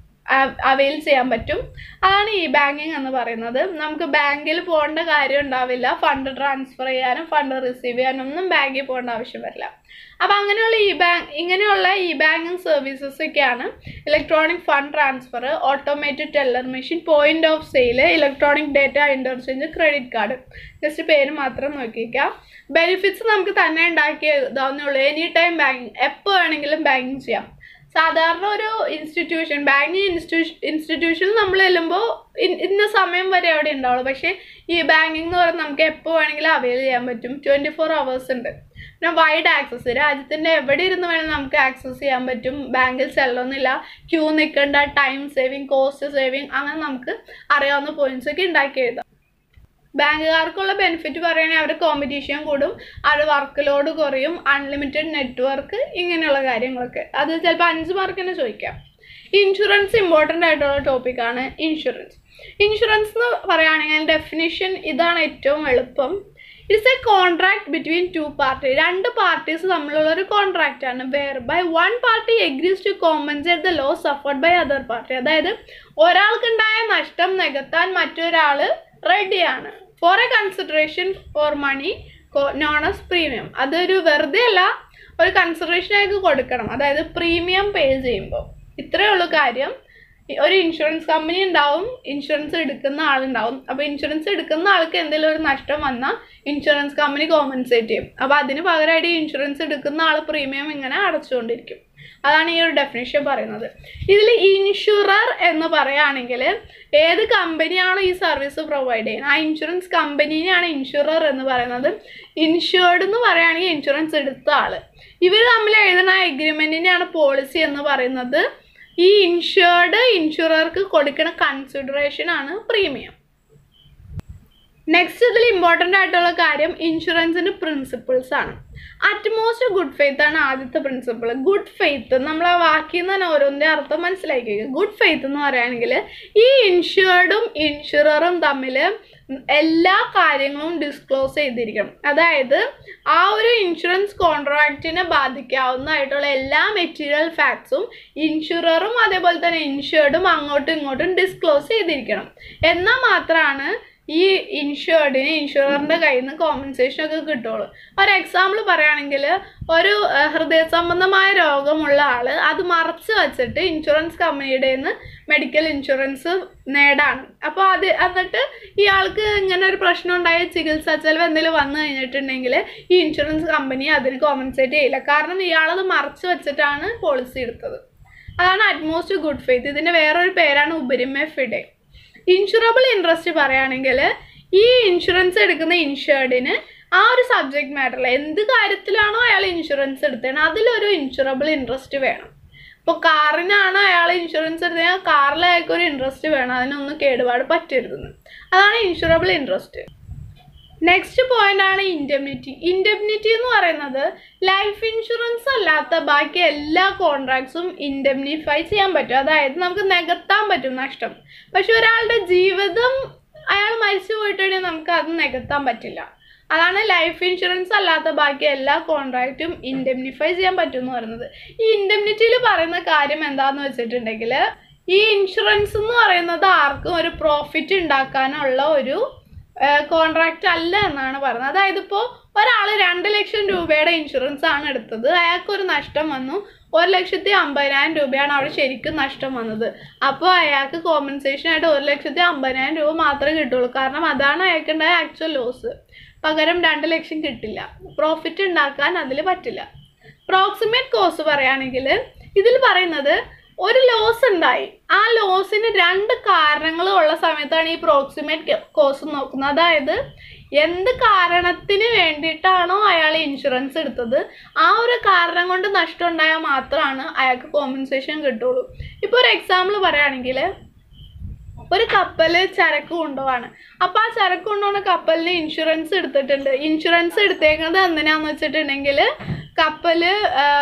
അവൈൽ ചെയ്യാൻ പറ്റും അതാണ് ഈ ബാങ്കിങ് എന്ന് പറയുന്നത് നമുക്ക് ബാങ്കിൽ പോകേണ്ട കാര്യം ഉണ്ടാവില്ല ഫണ്ട് ട്രാൻസ്ഫർ ചെയ്യാനും ഫണ്ട് റിസീവ് ചെയ്യാനും ഒന്നും ബാങ്കിൽ പോകേണ്ട ആവശ്യം വരില്ല അപ്പം അങ്ങനെയുള്ള ഈ ബാങ്ക് ഇങ്ങനെയുള്ള ഈ ബാങ്കിങ് സർവീസസ് ഒക്കെയാണ് electronic fund transfer automated teller machine point of sale electronic data interchange credit card just പേര് മാത്രം നോക്കിക്കാം ബെനിഫിറ്റ്സ് നമുക്ക് തന്നെ ഉണ്ടാക്കി എഴുതാവുന്നേ ഉള്ളൂ എനി ടൈം ബാങ്കിങ് എപ്പോൾ വേണമെങ്കിലും ബാങ്കിങ് ചെയ്യാം സാധാരണ ഒരു ഇൻസ്റ്റിറ്റ്യൂഷൻ ബാങ്കിങ് ഇൻസ്റ്റിറ്റ്യൂഷൻ ഇൻസ്റ്റിറ്റ്യൂഷനിൽ നമ്മൾ ചെല്ലുമ്പോൾ ഇന്ന സമയം വരെ അവിടെ ഉണ്ടാവുള്ളൂ പക്ഷേ ഈ ബാങ്കിങ് എന്ന് പറയുന്നത് നമുക്ക് എപ്പോൾ വേണമെങ്കിലും അവൈൽ ചെയ്യാൻ പറ്റും ട്വൻറ്റി ഫോർ അവേഴ്സ് ഉണ്ട് പിന്നെ വൈഡ് ആക്സസ് രാജ്യത്തിൻ്റെ എവിടെ ഇരുന്ന് വേണമെങ്കിലും നമുക്ക് ആക്സസ് ചെയ്യാൻ പറ്റും ബാങ്കിൽ ചെല്ലണമെന്നില്ല ക്യൂ നിൽക്കേണ്ട ടൈം സേവിങ് കോസ്റ്റ് സേവിങ് അങ്ങനെ നമുക്ക് അറിയാവുന്ന പോയിന്റ്സ് ഒക്കെ ഉണ്ടാക്കി എഴുതാം ബാങ്കുകാർക്കുള്ള ബെനിഫിറ്റ് പറയുകയാണെങ്കിൽ അവർ കോമ്പറ്റീഷൻ കൂടും അത് വർക്ക് ലോഡ് കുറയും അൺലിമിറ്റഡ് നെറ്റ്വർക്ക് ഇങ്ങനെയുള്ള കാര്യങ്ങളൊക്കെ അത് ചിലപ്പോൾ അഞ്ച് മാർക്കിന് ചോദിക്കാം ഇൻഷുറൻസ് ഇമ്പോർട്ടൻ്റ് ആയിട്ടുള്ള ടോപ്പിക്കാണ് ഇൻഷുറൻസ് ഇൻഷുറൻസ് എന്ന് പറയുകയാണെങ്കിൽ ഡെഫിനിഷൻ ഇതാണ് ഏറ്റവും എളുപ്പം it's a contract between two party രണ്ട് പാർട്ടീസ് തമ്മിലുള്ള ഒരു കോൺട്രാക്റ്റ് ആണ് whereby one party agrees to compensate the loss suffered by other party അതായത് ഒരാൾക്കുണ്ടായ നഷ്ടം നികത്താൻ മറ്റൊരാൾ റെഡിയാണ് for a consideration for money known as premium അതൊരു വെറുതെ അല്ല ഒരു കൺസിഡറേഷൻ ആയിട്ട് കൊടുക്കണം അതായത് പ്രീമിയം പേ ചെയ്യുമ്പോൾ ഇത്രയേ ഉള്ളൂ കാര്യം ഒരു ഇൻഷുറൻസ് കമ്പനി ഉണ്ടാവും ഇൻഷുറൻസ് എടുക്കുന്ന ആളുണ്ടാവും അപ്പോൾ ഇൻഷുറൻസ് എടുക്കുന്ന ആൾക്ക് എന്തെങ്കിലും ഒരു നഷ്ടം വന്നാൽ ഇൻഷുറൻസ് കമ്പനി കോമ്പൻസേറ്റ് ചെയ്യും അപ്പോൾ അതിന് പകരമായിട്ട് ഈ ഇൻഷുറൻസ് എടുക്കുന്ന ആൾ പ്രീമിയം ഇങ്ങനെ അടച്ചുകൊണ്ടിരിക്കും അതാണ് ഈ ഒരു ഡെഫിനേഷൻ പറയുന്നത് ഇതിൽ ഇൻഷുറർ എന്ന് പറയുകയാണെങ്കിൽ ഏത് കമ്പനിയാണോ ഈ സർവീസ് പ്രൊവൈഡ് ചെയ്യുന്നത് ആ ഇൻഷുറൻസ് കമ്പനീനെയാണ് ഇൻഷുറർ എന്ന് പറയുന്നത് ഇൻഷുർഡ് എന്ന് പറയുകയാണെങ്കിൽ ഇൻഷുറൻസ് എടുത്ത ആള് ഇവർ തമ്മിൽ എഴുതുന്ന എഗ്രിമെന്റിനെയാണ് പോളിസി എന്ന് പറയുന്നത് ഈ ഇൻഷുർഡ് ഇൻഷുറർക്ക് കൊടുക്കുന്ന കൺസിഡറേഷൻ ആണ് പ്രീമിയം നെക്സ്റ്റ് ഇതിൽ ഇമ്പോർട്ടൻ്റ് ആയിട്ടുള്ള കാര്യം ഇൻഷുറൻസിന്റെ പ്രിൻസിപ്പിൾസ് ആണ് അറ്റ്മോസ്റ്റ് ഗുഡ് ഫെയ്ത്ത് ആണ് ആദ്യത്തെ പ്രിൻസിപ്പിൾ ഗുഡ് ഫെയ്ത്ത് നമ്മൾ ആ വാക്കിൽ നിന്ന് തന്നെ ഓരോന്നിൻ്റെ അർത്ഥം മനസ്സിലാക്കിക്കുക ഗുഡ് ഫെയ്ത്ത് എന്ന് പറയുകയാണെങ്കിൽ ഈ ഇൻഷുർഡും ഇൻഷുററും തമ്മിൽ എല്ലാ കാര്യങ്ങളും ഡിസ്ക്ലോസ് ചെയ്തിരിക്കണം അതായത് ആ ഒരു ഇൻഷുറൻസ് കോൺട്രാക്റ്റിനെ ബാധിക്കാവുന്നതായിട്ടുള്ള എല്ലാ മെറ്റീരിയൽ ഫാക്ട്സും ഇൻഷുററും അതേപോലെ തന്നെ ഇൻഷുർഡും അങ്ങോട്ടും ഇങ്ങോട്ടും ഡിസ്ക്ലോസ് ചെയ്തിരിക്കണം എന്നാൽ മാത്രമാണ് ഈ ഇൻഷുർഡിന് ഇൻഷുററിന്റെ കയ്യിൽ നിന്ന് കോമ്പൻസേഷൻ ഒക്കെ കിട്ടുള്ളൂ ഒരു എക്സാമ്പിൾ പറയുകയാണെങ്കിൽ ഒരു ഏഹ്, ഹൃദയ സംബന്ധമായ രോഗമുള്ള ആള് അത് മറച്ചു വച്ചിട്ട് ഇൻഷുറൻസ് കമ്പനിയുടെ നിന്ന് മെഡിക്കൽ ഇൻഷുറൻസ് നേടാണ് അപ്പോൾ അത് എന്നിട്ട് ഇയാൾക്ക് ഇങ്ങനെ ഒരു പ്രശ്നം ഉണ്ടായ ചികിത്സാ ചെലവ് എന്തെങ്കിലും വന്നു കഴിഞ്ഞിട്ടുണ്ടെങ്കിൽ ഈ ഇൻഷുറൻസ് കമ്പനി അതിന് കോമ്പൻസേറ്റ് ചെയ്യില്ല കാരണം ഇയാളത് മറച്ചു വെച്ചിട്ടാണ് പോളിസി എടുത്തത് അതാണ് അറ്റ്മോസ്റ്റ് ഗുഡ് ഫെയ്ത്ത് ഇതിന്റെ വേറൊരു പേരാണ് ഉപരിമെ ഫിഡെ ഇൻഷുറബിൾ ഇൻട്രസ്റ്റ് പറയുകയാണെങ്കിൽ ഈ ഇൻഷുറൻസ് എടുക്കുന്ന ഇൻഷുർഡിന് ആ ഒരു സബ്ജക്ട് മാറ്ററിൽ എന്ത് കാര്യത്തിലാണോ അയാൾ ഇൻഷുറൻസ് എടുത്തത് അതിലൊരു ഇൻഷുറബിൾ ഇൻട്രസ്റ്റ് വേണം ഇപ്പോൾ കാറിനാണ് അയാൾ ഇൻഷുറൻസ് എടുത്തത് കാറിൽ അയാൾക്ക് ഒരു ഇൻട്രസ്റ്റ് വേണം അതിനൊന്നും കേടുപാട് പറ്റരുതെന്ന് അതാണ് ഇൻഷുറബിൾ ഇൻട്രസ്റ്റ് നെക്സ്റ്റ് പോയിന്റ് ആണ് ഇൻഡെമ്നിറ്റി ഇൻഡെമ്നിറ്റി എന്ന് പറയുന്നത് ലൈഫ് ഇൻഷുറൻസ് അല്ലാത്ത ബാക്കി എല്ലാ കോൺട്രാക്ട്സും ഇൻഡെമ്നിഫൈ ചെയ്യാൻ പറ്റും അതായത് നമുക്ക് നികത്താൻ പറ്റും നഷ്ടം പക്ഷെ ഒരാളുടെ ജീവിതം അയാൾ മരിച്ചു പോയിട്ടുണ്ടെങ്കിൽ നമുക്ക് അത് നികത്താൻ പറ്റില്ല അതാണ് ലൈഫ് ഇൻഷുറൻസ് അല്ലാത്ത ബാക്കി എല്ലാ കോൺട്രാക്റ്റും ഇൻഡെമ്നിഫൈ ചെയ്യാൻ പറ്റും എന്ന് പറയുന്നത് ഈ ഇൻഡെമ്നിറ്റിയിൽ പറയുന്ന കാര്യം എന്താന്ന് വെച്ചിട്ടുണ്ടെങ്കിൽ ഈ ഇൻഷുറൻസ് എന്ന് പറയുന്നത് ആർക്കും ഒരു പ്രോഫിറ്റ് ഉണ്ടാക്കാനുള്ള ഒരു കോൺട്രാക്റ്റ് അല്ല എന്നാണ് പറയുന്നത് അതായത് ഇപ്പോൾ ഒരാൾ രണ്ട് ലക്ഷം രൂപയുടെ ഇൻഷുറൻസ് ആണ് എടുത്തത് അയാൾക്ക് ഒരു നഷ്ടം വന്നു ഒരു ലക്ഷത്തി അമ്പതിനായിരം രൂപയാണ് അവിടെ ശരിക്കും നഷ്ടം വന്നത് അപ്പോൾ അയാൾക്ക് കോമ്പൻസേഷൻ ആയിട്ട് ഒരു ലക്ഷത്തി അമ്പതിനായിരം രൂപ മാത്രമേ കിട്ടുള്ളൂ കാരണം അതാണ് അയാൾക്കുണ്ടായ ആക്ച്വൽ ലോസ് പകരം രണ്ട് ലക്ഷം കിട്ടില്ല പ്രോഫിറ്റ് ഉണ്ടാക്കാൻ അതിൽ പറ്റില്ല പ്രോക്സിമേറ്റ് കോസ്റ്റ് പറയുകയാണെങ്കിൽ ഇതിൽ പറയുന്നത് ഒരു ലോസ് ഉണ്ടായി ആ ലോസിന് രണ്ട് കാരണങ്ങൾ ഉള്ള സമയത്താണ് ഈ പ്രോക്സിമേറ്റ് കോസ്റ്റ് നോക്കുന്നത് അതായത് എന്ത് കാരണത്തിന് വേണ്ടിയിട്ടാണോ അയാൾ ഇൻഷുറൻസ് എടുത്തത് ആ ഒരു കാരണം കൊണ്ട് നഷ്ടം ഉണ്ടായാൽ മാത്രമാണ് അയാൾക്ക് കോമ്പൻസേഷൻ കിട്ടുള്ളൂ ഇപ്പോൾ ഒരു എക്സാമ്പിൾ പറയുകയാണെങ്കിൽ ഒരു കപ്പല് ചരക്ക് കൊണ്ടുപോവാണ് അപ്പോൾ ആ ചരക്ക് കൊണ്ടുപോകുന്ന കപ്പലിന് ഇൻഷുറൻസ് എടുത്തിട്ടുണ്ട് ഇൻഷുറൻസ് എടുത്തേക്കുന്നത് എന്തിനാന്ന് വെച്ചിട്ടുണ്ടെങ്കിൽ കപ്പല്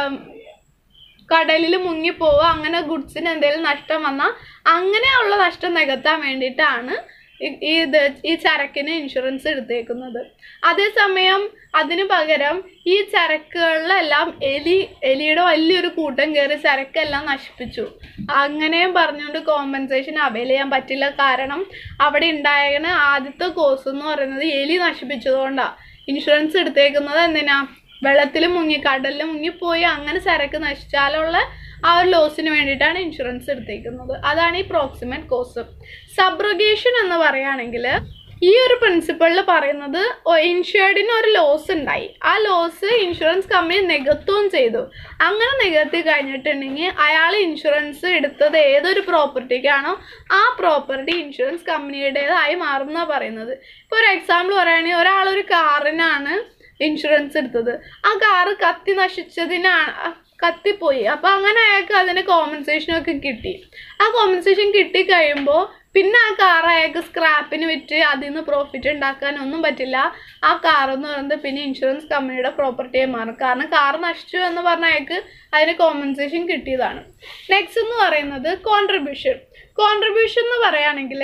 കടലിൽ മുങ്ങിപ്പോവുക അങ്ങനെ ഗുഡ്സിന് എന്തെങ്കിലും നഷ്ടം വന്നാൽ അങ്ങനെയുള്ള നഷ്ടം നികത്താൻ വേണ്ടിയിട്ടാണ് ഈ- ഈ ഇത് ഈ ചരക്കിന് ഇൻഷുറൻസ് എടുത്തേക്കുന്നത് അതേസമയം അതിന് പകരം ഈ ചരക്കുകളിലെല്ലാം എലി എലിയുടെ വലിയൊരു കൂട്ടം കയറി ചരക്കെല്ലാം നശിപ്പിച്ചു അങ്ങനെയും പറഞ്ഞുകൊണ്ട് കോമ്പൻസേഷൻ അവൈൽ ചെയ്യാൻ പറ്റില്ല കാരണം അവിടെ ഉണ്ടായിരുന്ന ആദ്യത്തെ കോസ് എന്ന് പറയുന്നത് എലി നശിപ്പിച്ചതുകൊണ്ടാണ് ഇൻഷുറൻസ് എടുത്തേക്കുന്നത് എന്തിനാ വെള്ളത്തിൽ മുങ്ങി കടലിൽ മുങ്ങിപ്പോയി അങ്ങനെ ചരക്ക് നശിച്ചാലുള്ള ആ ഒരു ലോസിന് വേണ്ടിയിട്ടാണ് ഇൻഷുറൻസ് എടുത്തേക്കുന്നത് അതാണ് ഈ പ്രോക്സിമേറ്റ് കോസ് സബ്രഗേഷൻ എന്ന് പറയുകയാണെങ്കിൽ ഈ ഒരു പ്രിൻസിപ്പിളിൽ പറയുന്നത് ഇൻഷുർഡിന് ഒരു ലോസ് ഉണ്ടായി ആ ലോസ് ഇൻഷുറൻസ് കമ്പനി നികത്തുകയും ചെയ്തു അങ്ങനെ നികത്തി കഴിഞ്ഞിട്ടുണ്ടെങ്കിൽ അയാൾ ഇൻഷുറൻസ് എടുത്തത് ഏതൊരു പ്രോപ്പർട്ടിക്കാണോ ആ പ്രോപ്പർട്ടി ഇൻഷുറൻസ് കമ്പനിയുടേതായി മാറുന്ന പറയുന്നത് ഇപ്പോൾ ഒരു എക്സാമ്പിൾ പറയുകയാണെങ്കിൽ ഒരാളൊരു കാറിനാണ് ഇൻഷുറൻസ് എടുത്തത് ആ കാറ് കത്തി നശിച്ചതിനാണ് കത്തിപ്പോയി അപ്പോൾ അങ്ങനെ അയാൾക്ക് അതിന് കോമ്പൻസേഷൻ ഒക്കെ കിട്ടി ആ കോമ്പൻസേഷൻ കിട്ടി കഴിയുമ്പോൾ പിന്നെ ആ കാർ അയാൾക്ക് സ്ക്രാപ്പിന് വിറ്റ് അതിൽ നിന്ന് പ്രോഫിറ്റ് ഉണ്ടാക്കാനൊന്നും പറ്റില്ല ആ കാർ എന്ന് പറയുന്നത് പിന്നെ ഇൻഷുറൻസ് കമ്പനിയുടെ പ്രോപ്പർട്ടിയായി മാറും കാരണം കാർ നശിച്ചു എന്ന് പറഞ്ഞ അയാൾക്ക് അതിന് കോമ്പൻസേഷൻ കിട്ടിയതാണ് നെക്സ്റ്റ് എന്ന് പറയുന്നത് കോൺട്രിബ്യൂഷൻ കോൺട്രിബ്യൂഷൻ എന്ന് പറയുകയാണെങ്കിൽ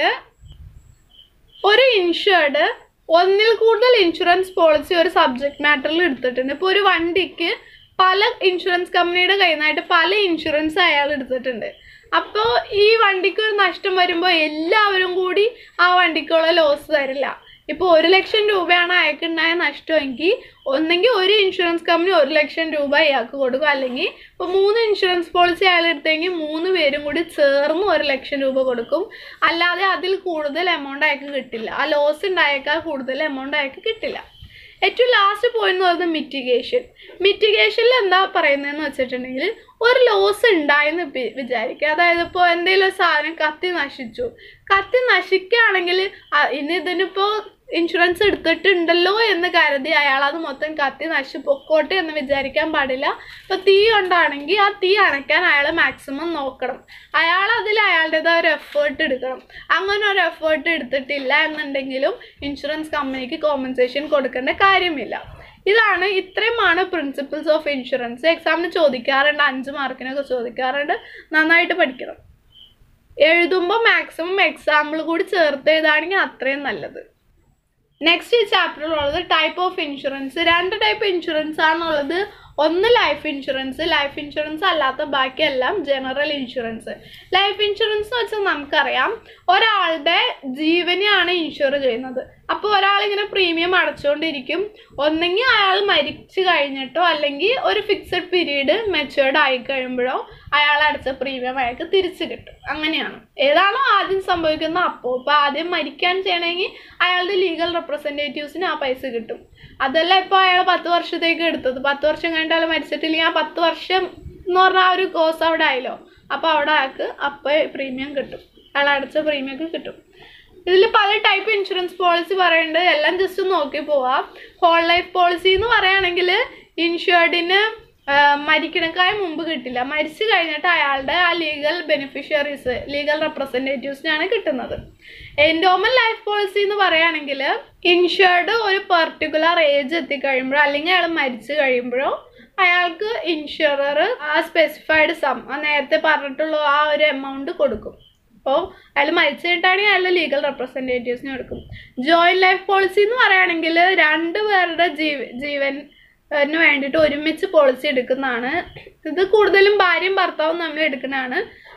ഒരു ഇൻഷുർഡ് ഒന്നിൽ കൂടുതൽ ഇൻഷുറൻസ് പോളിസി ഒരു സബ്ജക്ട് മാറ്ററിൽ എടുത്തിട്ടുണ്ട് ഇപ്പോൾ ഒരു വണ്ടിക്ക് പല ഇൻഷുറൻസ് കമ്പനിയുടെ കയ്യിൽ നിന്നായിട്ട് പല ഇൻഷുറൻസ് അയാൾ എടുത്തിട്ടുണ്ട് അപ്പോൾ ഈ വണ്ടിക്ക് ഒരു നഷ്ടം വരുമ്പോൾ എല്ലാവരും കൂടി ആ വണ്ടിക്കുള്ള ലോസ് തരില്ല ഇപ്പോൾ ഒരു ലക്ഷം രൂപയാണ് അയാൾക്കുണ്ടായ നഷ്ടമെങ്കിൽ ഒന്നെങ്കിൽ ഒരു ഇൻഷുറൻസ് കമ്പനി ഒരു ലക്ഷം രൂപ അയാൾക്ക് കൊടുക്കും അല്ലെങ്കിൽ ഇപ്പോൾ മൂന്ന് ഇൻഷുറൻസ് പോളിസി അയാൾ എടുത്തെങ്കിൽ മൂന്ന് പേരും കൂടി ചേർന്ന് ഒരു ലക്ഷം രൂപ കൊടുക്കും അല്ലാതെ അതിൽ കൂടുതൽ എമൗണ്ട് അയാൾക്ക് കിട്ടില്ല ആ ലോസ് ഉണ്ടായേക്കാൾ കൂടുതൽ എമൗണ്ട് അയാൾക്ക് കിട്ടില്ല ഏറ്റവും ലാസ്റ്റ് പോയിന്റ് എന്ന് പറയുന്നത് മിറ്റിഗേഷൻ മിറ്റിഗേഷനിൽ എന്താ പറയുന്നതെന്ന് വെച്ചിട്ടുണ്ടെങ്കിൽ ഒരു ലോസ് ഉണ്ടായെന്ന് വി- വിചാരിക്കുക അതായത് ഇപ്പോൾ എന്തെങ്കിലും ഒരു സാധനം കത്തി നശിച്ചു കത്തി നശിക്കുകയാണെങ്കിൽ അ- ഇനി ഇതിനിപ്പോൾ ഇൻഷുറൻസ് എടുത്തിട്ടുണ്ടല്ലോ എന്ന് കരുതി അയാൾ അത് മൊത്തം കത്തി നശിച്ചു പൊക്കോട്ടെ എന്ന് വിചാരിക്കാൻ പാടില്ല ഇപ്പോൾ തീ കൊണ്ടാണെങ്കിൽ ആ തീ അണയ്ക്കാൻ അയാൾ മാക്സിമം നോക്കണം അയാൾ അതിൽ അയാളുടേതായ ഒരു എഫേർട്ട് എടുക്കണം അങ്ങനെ ഒരു എഫേർട്ട് എടുത്തിട്ടില്ല എന്നുണ്ടെങ്കിലും ഇൻഷുറൻസ് കമ്പനിക്ക് കോമ്പൻസേഷൻ കൊടുക്കേണ്ട കാര്യമില്ല ഇതാണ് ഇത്രയുമാണ് പ്രിൻസിപ്പിൾസ് ഓഫ് ഇൻഷുറൻസ് എക്സാമിന് ചോദിക്കാറുണ്ട് അഞ്ച് മാർക്കിനൊക്കെ ചോദിക്കാറുണ്ട് നന്നായിട്ട് പഠിക്കണം എഴുതുമ്പോൾ മാക്സിമം എക്സാമ്പിൾ കൂടി ചേർത്ത് എഴുതാണെങ്കിൽ അത്രയും നല്ലത് നെക്സ്റ്റ് ഈ ചാപ്റ്ററിലുള്ളത് ടൈപ്പ് ഓഫ് ഇൻഷുറൻസ് രണ്ട് ടൈപ്പ് ഇൻഷുറൻസ് ആണുള്ളത് ഒന്ന് ലൈഫ് ഇൻഷുറൻസ് ലൈഫ് ഇൻഷുറൻസ് അല്ലാത്ത ബാക്കിയെല്ലാം ജനറൽ ഇൻഷുറൻസ് ലൈഫ് ഇൻഷുറൻസ് എന്ന് വെച്ചാൽ നമുക്കറിയാം ഒരാളുടെ ജീവനെയാണ് ഇൻഷുർ ചെയ്യുന്നത് അപ്പോൾ ഒരാളിങ്ങനെ പ്രീമിയം അടച്ചുകൊണ്ടിരിക്കും ഒന്നെങ്കിൽ അയാൾ മരിച്ചു കഴിഞ്ഞിട്ടോ അല്ലെങ്കിൽ ഒരു ഫിക്സഡ് പീരീഡ് മെച്ചുവേർഡ് ആയി കഴിയുമ്പോഴോ അയാൾ അടച്ച പ്രീമിയം അയാൾക്ക് തിരിച്ചു കിട്ടും അങ്ങനെയാണ് ഏതാണോ ആദ്യം സംഭവിക്കുന്നത് അപ്പോൾ ഇപ്പോൾ ആദ്യം മരിക്കാൻ ചെയ്യണമെങ്കിൽ അയാളുടെ ലീഗൽ റെപ്രസെൻറ്റേറ്റീവ്സിന് ആ പൈസ കിട്ടും അതല്ല ഇപ്പോൾ അയാൾ പത്ത് വർഷത്തേക്ക് എടുത്തത് പത്ത് വർഷം കഴിഞ്ഞിട്ട് അയാൾ മരിച്ചിട്ടില്ലെങ്കിൽ ആ പത്ത് വർഷം എന്ന് പറഞ്ഞാൽ ആ ഒരു കോഴ്സ് അവിടെ ആയല്ലോ അപ്പോൾ അവിടെ അയാൾക്ക് അപ്പോൾ പ്രീമിയം കിട്ടും അയാൾ അടച്ച പ്രീമിയം ഒക്കെ കിട്ടും ഇതിൽ പല ടൈപ്പ് ഇൻഷുറൻസ് പോളിസി പറയുന്നുണ്ട് എല്ലാം ജസ്റ്റ് നോക്കി പോവാം ഹോൾ ലൈഫ് പോളിസി എന്ന് പറയുകയാണെങ്കിൽ ഇൻഷുർഡിന് മരിക്കണക്കായ മുമ്പ് കിട്ടില്ല മരിച്ചു കഴിഞ്ഞിട്ട് അയാളുടെ ആ ലീഗൽ ബെനിഫിഷ്യറീസ് ലീഗൽ റെപ്രസെൻറ്റേറ്റീവ്സിനാണ് കിട്ടുന്നത് എൻഡോമൻ ലൈഫ് പോളിസി എന്ന് പറയുകയാണെങ്കിൽ ഇൻഷുർഡ് ഒരു പെർട്ടിക്കുലർ ഏജ് എത്തിക്കഴിയുമ്പോഴോ അല്ലെങ്കിൽ അയാൾ മരിച്ചു കഴിയുമ്പോഴോ അയാൾക്ക് ഇൻഷുറർ ആ സ്പെസിഫൈഡ് സം ആ നേരത്തെ പറഞ്ഞിട്ടുള്ള ആ ഒരു എമൗണ്ട് കൊടുക്കും അപ്പോൾ അയാൾ മരിച്ചു കഴിഞ്ഞിട്ടാണെങ്കിൽ അയാളുടെ ലീഗൽ റെപ്രസെൻറ്റേറ്റീവ്സിനെ എടുക്കും ജോയിൻറ്റ് ലൈഫ് പോളിസി എന്ന് പറയുകയാണെങ്കിൽ രണ്ട് പേരുടെ ജീവ ജീവൻ ന് വേണ്ടിയിട്ട് ഒരുമിച്ച് പോളിസി എടുക്കുന്നതാണ് ഇത് കൂടുതലും ഭാര്യയും ഭർത്താവും തമ്മിൽ എടുക്കുന്നതാണ്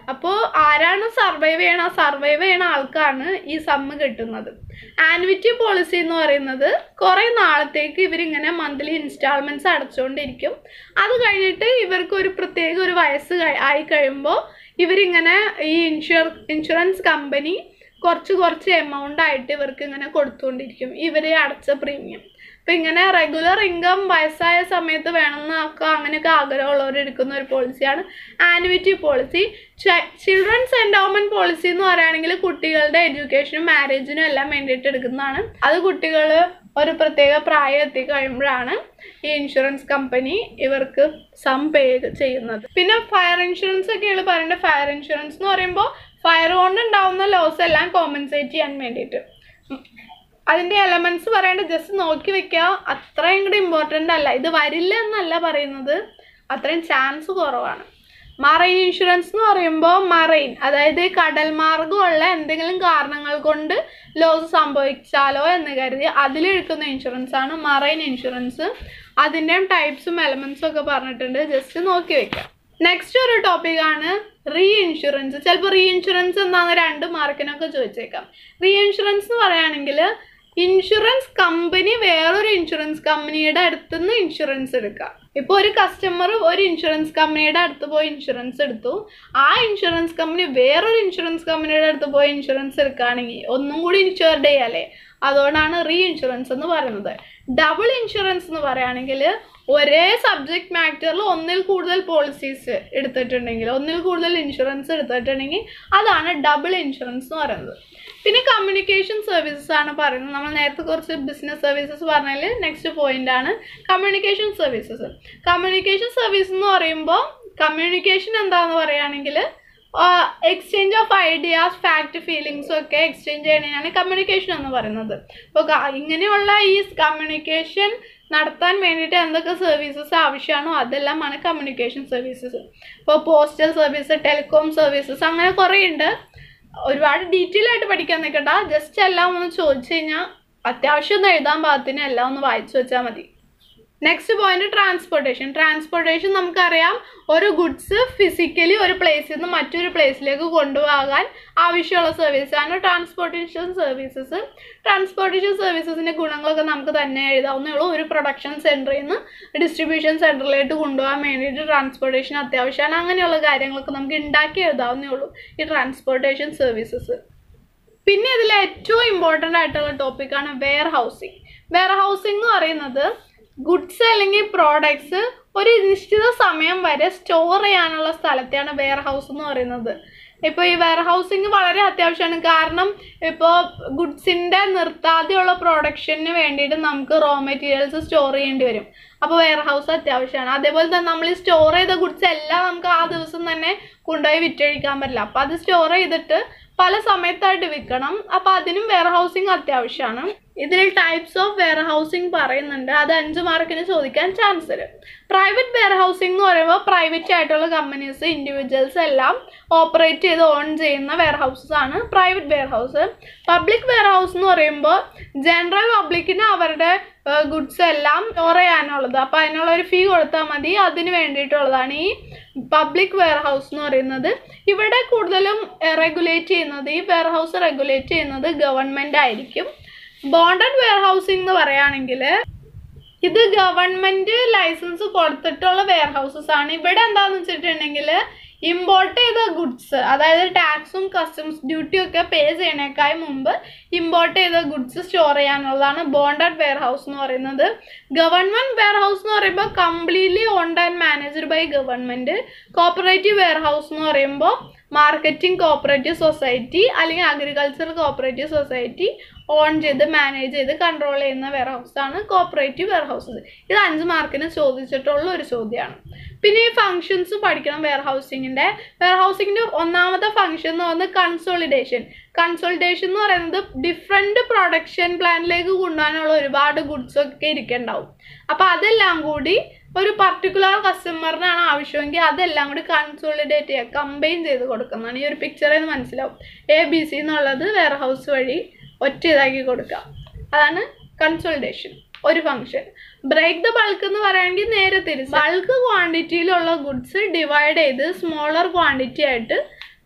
അപ്പോൾ ആരാണ് സർവൈവ് ചെയ്യണ ആ സർവൈവ് ചെയ്യണ ആൾക്കാണ് ഈ സമ്മ് കിട്ടുന്നത് ആനുവിറ്റി പോളിസി എന്ന് പറയുന്നത് കുറേ നാളത്തേക്ക് ഇവരിങ്ങനെ മന്ത്ലി ഇൻസ്റ്റാൾമെൻറ്റ്സ് അടച്ചുകൊണ്ടിരിക്കും അത് കഴിഞ്ഞിട്ട് ഇവർക്ക് ഒരു പ്രത്യേക ഒരു വയസ്സ് കഴി- ആയി കഴിയുമ്പോൾ ഇവരിങ്ങനെ ഈ ഇൻഷുർ ഇൻഷുറൻസ് കമ്പനി കുറച്ച് കുറച്ച് എമൗണ്ട് ആയിട്ട് ഇവർക്ക് ഇങ്ങനെ കൊടുത്തുകൊണ്ടിരിക്കും ഇവരെ അടച്ച പ്രീമിയം അപ്പം ഇങ്ങനെ റെഗുലർ ഇൻകം വയസ്സായ സമയത്ത് വേണമെന്നൊക്കെ അങ്ങനെയൊക്കെ ആഗ്രഹമുള്ളവർ എടുക്കുന്ന ഒരു പോളിസിയാണ് annuity policy children's endowment policy എന്ന് പറയുകയാണെങ്കിൽ കുട്ടികളുടെ എഡ്യൂക്കേഷനും മാരേജിനും എല്ലാം വേണ്ടിയിട്ട് എടുക്കുന്നതാണ് അത് കുട്ടികൾ ഒരു പ്രത്യേക പ്രായം എത്തിക്കഴിയുമ്പോഴാണ് ഈ ഇൻഷുറൻസ് കമ്പനി ഇവർക്ക് സം പേ ചെയ്യുന്നത് പിന്നെ ഫയർ ഇൻഷുറൻസ് ഒക്കെയാണ് പറയേണ്ടത് ഫയർ ഇൻഷുറൻസ് എന്ന് പറയുമ്പോൾ ഫയർ കൊണ്ട് ഉണ്ടാവുന്ന ലോസ് എല്ലാം കോമ്പൻസേറ്റ് ചെയ്യാൻ വേണ്ടിയിട്ട് ഉം. അതിന്റെ എലമെന്റ്സ് പറയേണ്ടത് ജസ്റ്റ് നോക്കി വെക്കുക അത്രയും കൂടി ഇമ്പോർട്ടൻ്റ് അല്ല ഇത് വരില്ല എന്നല്ല പറയുന്നത് അത്രയും ചാൻസ് കുറവാണ് മറൈൻ ഇൻഷുറൻസ് എന്ന് പറയുമ്പോൾ മറൈൻ അതായത് കടൽ മാർഗമുള്ള എന്തെങ്കിലും കാരണങ്ങൾ കൊണ്ട് ലോസ് സംഭവിച്ചാലോ എന്ന് കരുതി അതിലെടുക്കുന്ന ഇൻഷുറൻസ് ആണ് മറൈൻ ഇൻഷുറൻസ് അതിൻ്റെയും ടൈപ്സും എലമെന്റ്സും ഒക്കെ പറഞ്ഞിട്ടുണ്ട് ജസ്റ്റ് നോക്കി വെക്കാം നെക്സ്റ്റ് ഒരു ടോപ്പിക്കാണ് റീ ഇൻഷുറൻസ് ചിലപ്പോൾ റീ ഇൻഷുറൻസ് എന്താണെന്ന് രണ്ട് മാർക്കിനൊക്കെ ചോദിച്ചേക്കാം റീ ഇൻഷുറൻസ് എന്ന് പറയുകയാണെങ്കിൽ ഇൻഷുറൻസ് കമ്പനി വേറൊരു ഇൻഷുറൻസ് കമ്പനിയുടെ അടുത്തുനിന്ന് ഇൻഷുറൻസ് എടുക്കുക ഇപ്പോൾ ഒരു കസ്റ്റമർ ഒരു ഇൻഷുറൻസ് കമ്പനിയുടെ അടുത്ത് പോയി ഇൻഷുറൻസ് എടുത്തു ആ ഇൻഷുറൻസ് കമ്പനി വേറൊരു ഇൻഷുറൻസ് കമ്പനിയുടെ അടുത്ത് പോയി ഇൻഷുറൻസ് എടുക്കുകയാണെങ്കിൽ ഒന്നും കൂടി ഇൻഷുർഡ് ചെയ്യാലേ അതുകൊണ്ടാണ് റീ ഇൻഷുറൻസ് എന്ന് പറയുന്നത് ഡബിൾ ഇൻഷുറൻസ് എന്ന് പറയുകയാണെങ്കിൽ ഒരേ സബ്ജക്ട് മാറ്ററിൽ ഒന്നിൽ കൂടുതൽ പോളിസീസ് എടുത്തിട്ടുണ്ടെങ്കിൽ ഒന്നിൽ കൂടുതൽ ഇൻഷുറൻസ് എടുത്തിട്ടുണ്ടെങ്കിൽ അതാണ് ഡബിൾ ഇൻഷുറൻസ് എന്ന് പറയുന്നത് പിന്നെ കമ്മ്യൂണിക്കേഷൻ സർവീസസ് ആണ് പറയുന്നത് നമ്മൾ നേരത്തെ കുറച്ച് ബിസിനസ് സർവീസസ് പറഞ്ഞാൽ നെക്സ്റ്റ് പോയിന്റ് ആണ് കമ്മ്യൂണിക്കേഷൻ സർവീസസ് കമ്മ്യൂണിക്കേഷൻ സർവീസ് എന്ന് പറയുമ്പോൾ കമ്മ്യൂണിക്കേഷൻ എന്താന്ന് പറയുകയാണെങ്കിൽ എക്സ്ചേഞ്ച് ഓഫ് ഐഡിയാസ് ഫാക്ട് ഫീലിങ്സും ഒക്കെ എക്സ്ചേഞ്ച് ചെയ്യണതാണ് കമ്മ്യൂണിക്കേഷൻ എന്ന് പറയുന്നത് ഇപ്പോൾ ഇങ്ങനെയുള്ള ഈ കമ്മ്യൂണിക്കേഷൻ നടത്താൻ വേണ്ടിയിട്ട് എന്തൊക്കെ സർവീസസ് ആവശ്യമാണോ അതെല്ലാമാണ് കമ്മ്യൂണിക്കേഷൻ സർവീസസ് ഇപ്പോൾ പോസ്റ്റൽ സർവീസ് ടെലികോം സർവീസസ് അങ്ങനെ കുറേ ഉണ്ട് ഒരുപാട് ഡീറ്റെയിൽ ആയിട്ട് പഠിക്കാൻ നിൽക്കണ്ട ജസ്റ്റ് എല്ലാം ഒന്ന് ചോദിച്ചു കഴിഞ്ഞാൽ അത്യാവശ്യം ഒന്ന് എഴുതാൻ പാകത്തിന് എല്ലാം ഒന്ന് വായിച്ചു വെച്ചാൽ മതി നെക്സ്റ്റ് പോയിന്റ് ട്രാൻസ്പോർട്ടേഷൻ ട്രാൻസ്പോർട്ടേഷൻ നമുക്കറിയാം ഒരു ഗുഡ്സ് ഫിസിക്കലി ഒരു പ്ലേസിൽ നിന്ന് മറ്റൊരു പ്ലേസിലേക്ക് കൊണ്ടുപോകാൻ ആവശ്യമുള്ള സർവീസാണ് ട്രാൻസ്പോർട്ടേഷൻ സർവീസസ് ട്രാൻസ്പോർട്ടേഷൻ സർവീസസിന്റെ ഗുണങ്ങളൊക്കെ നമുക്ക് തന്നെ എഴുതാവുന്നേ ഉള്ളൂ ഒരു പ്രൊഡക്ഷൻ സെന്ററിൽ നിന്ന് ഡിസ്ട്രിബ്യൂഷൻ സെന്ററിലേക്ക് കൊണ്ടുപോകാൻ വേണ്ടിയിട്ട് ട്രാൻസ്പോർട്ടേഷൻ അത്യാവശ്യമാണ് അങ്ങനെയുള്ള കാര്യങ്ങളൊക്കെ നമുക്ക് ഉണ്ടാക്കി എഴുതാവുന്നേ ഉള്ളൂ ഈ ട്രാൻസ്പോർട്ടേഷൻ സർവീസസ് പിന്നെ ഇതിൽ ഏറ്റവും ഇമ്പോർട്ടൻ്റ് ആയിട്ടുള്ള ടോപ്പിക്കാണ് വെയർ ഹൗസിങ് വെയർ ഹൗസിംഗ് എന്ന് പറയുന്നത് ഗുഡ്സ് അല്ലെങ്കിൽ പ്രോഡക്ട്സ് ഒരു നിശ്ചിത സമയം വരെ സ്റ്റോർ ചെയ്യാനുള്ള സ്ഥലത്തെയാണ് വെയർ ഹൗസ് എന്ന് പറയുന്നത് ഇപ്പോൾ ഈ വെയർ ഹൗസിങ് വളരെ അത്യാവശ്യമാണ് കാരണം ഇപ്പോൾ ഗുഡ്സിൻ്റെ നിർത്താതെയുള്ള പ്രൊഡക്ഷന് വേണ്ടിയിട്ട് നമുക്ക് റോ മെറ്റീരിയൽസ് സ്റ്റോർ ചെയ്യേണ്ടി വരും അപ്പോൾ വെയർ ഹൗസ് അത്യാവശ്യമാണ് അതേപോലെ തന്നെ നമ്മൾ ഈ സ്റ്റോർ ചെയ്ത ഗുഡ്സ് എല്ലാം നമുക്ക് ആ ദിവസം തന്നെ കൊണ്ടുപോയി വിറ്റഴിക്കാൻ പറ്റില്ല അപ്പോൾ അത് സ്റ്റോർ ചെയ്തിട്ട് പല സമയത്തായിട്ട് വിൽക്കണം അപ്പോൾ അതിനും വെയർ ഹൗസിംഗ് അത്യാവശ്യമാണ് ഇതിൽ ടൈപ്സ് ഓഫ് വെയർ ഹൗസിംഗ് പറയുന്നുണ്ട് അത് അഞ്ച് മാർക്കിന് ചോദിക്കാൻ ചാൻസ് ഉണ്ട് പ്രൈവറ്റ് വെയർ ഹൗസിംഗ് എന്ന് പറയുമ്പോൾ പ്രൈവറ്റ് ആയിട്ടുള്ള കമ്പനീസ് ഇൻഡിവിജ്വൽസ് എല്ലാം ഓപ്പറേറ്റ് ചെയ്ത് ഓൺ ചെയ്യുന്ന വെയർ ഹൗസസ് ആണ് private warehouse public warehouse എന്ന് പറയുമ്പോൾ ജനറൽ പബ്ലിക്കിന് അവരുടെ ഗുഡ്സ് എല്ലാം സ്റ്റോർ ചെയ്യാനുള്ളത് അപ്പോൾ അതിനുള്ള ഒരു ഫീ കൊടുത്താൽ മതി അതിന് വേണ്ടിയിട്ടുള്ളതാണ് ഈ പബ്ലിക് വെയർ ഹൗസ് എന്ന് പറയുന്നത് ഇവിടെ കൂടുതലും റെഗുലേറ്റ് ചെയ്യുന്നത് ഈ വെയർ ഹൗസ് റെഗുലേറ്റ് ചെയ്യുന്നത് ഗവൺമെൻറ് ആയിരിക്കും ബോണ്ടഡ് വെയർ ഹൗസിംഗ് എന്ന് പറയുകയാണെങ്കിൽ ഇത് ഗവൺമെന്റ് ലൈസൻസ് കൊടുത്തിട്ടുള്ള വെയർ ഹൗസസ് ആണ് ഇവിടെ എന്താന്ന് വെച്ചിട്ടുണ്ടെങ്കിൽ ഇമ്പോർട്ട് ചെയ്ത ഗുഡ്സ് അതായത് ടാക്സും കസ്റ്റംസ് ഡ്യൂട്ടിയും ഒക്കെ പേ ചെയ്യണേക്കായി മുമ്പ് ഇമ്പോർട്ട് ചെയ്ത ഗുഡ്സ് സ്റ്റോർ ചെയ്യാനുള്ളതാണ് ബോണ്ടഡ് വെയർ ഹൗസ് എന്ന് പറയുന്നത് ഗവൺമെന്റ് വെയർ ഹൗസ് എന്ന് പറയുമ്പോൾ completely owned and managed by government cooperative warehouse എന്ന് പറയുമ്പോൾ മാർക്കറ്റിംഗ് കോപ്പറേറ്റീവ് സൊസൈറ്റി അല്ലെങ്കിൽ അഗ്രികൾച്ചർ കോപ്പറേറ്റീവ് സൊസൈറ്റി ഓൺ ചെയ്ത് മാനേജ് ചെയ്ത് കൺട്രോൾ ചെയ്യുന്ന വെയർ ഹൗസ് ആണ് കോപ്പറേറ്റീവ് വെയർ ഹൗസസ് ഇത് അഞ്ച് മാർക്കിന് ചോദിച്ചിട്ടുള്ള ഒരു ചോദ്യമാണ് പിന്നെ ഈ ഫങ്ഷൻസ് പഠിക്കണം വെയർ ഹൗസിങ്ങിൻ്റെ വെയർ ഹൗസിങ്ങിൻ്റെ ഒന്നാമത്തെ ഫംഗ്ഷൻ എന്ന് പറയുന്നത് കൺസോളിഡേഷൻ കൺസോളിഡേഷൻ എന്ന് പറയുന്നത് ഡിഫറെൻറ്റ് പ്രൊഡക്ഷൻ പ്ലാനിലേക്ക് കൊണ്ടുപോകാനുള്ള ഒരുപാട് ഗുഡ്സ് ഒക്കെ ഇരിക്കുന്നുണ്ടാവും അപ്പോൾ അതെല്ലാം കൂടി ഒരു പർട്ടിക്കുലർ കസ്റ്റമറിനാണ് ആവശ്യമെങ്കിൽ അതെല്ലാം കൂടി കൺസോളിഡേറ്റ് ചെയ്യുക കമ്പൈൻ ചെയ്ത് കൊടുക്കുന്നതാണ് ഈ ഒരു പിക്ചറിൽ നിന്ന് മനസ്സിലാവും എ ബി സി എന്നുള്ളത് വെയർ ഹൗസ് വഴി ഒറ്റ ഇതാക്കി കൊടുക്കുക അതാണ് കൺസോളിഡേഷൻ ഒരു ഫംഗ്ഷൻ ബ്രേക്ക് ദ ബൾക്ക് എന്ന് പറയുകയാണെങ്കിൽ നേരെ തിരിച്ച് ബൾക്ക് ക്വാണ്ടിറ്റിയിലുള്ള ഗുഡ്സ് ഡിവൈഡ് ചെയ്ത് സ്മോളർ ക്വാണ്ടിറ്റി ആയിട്ട്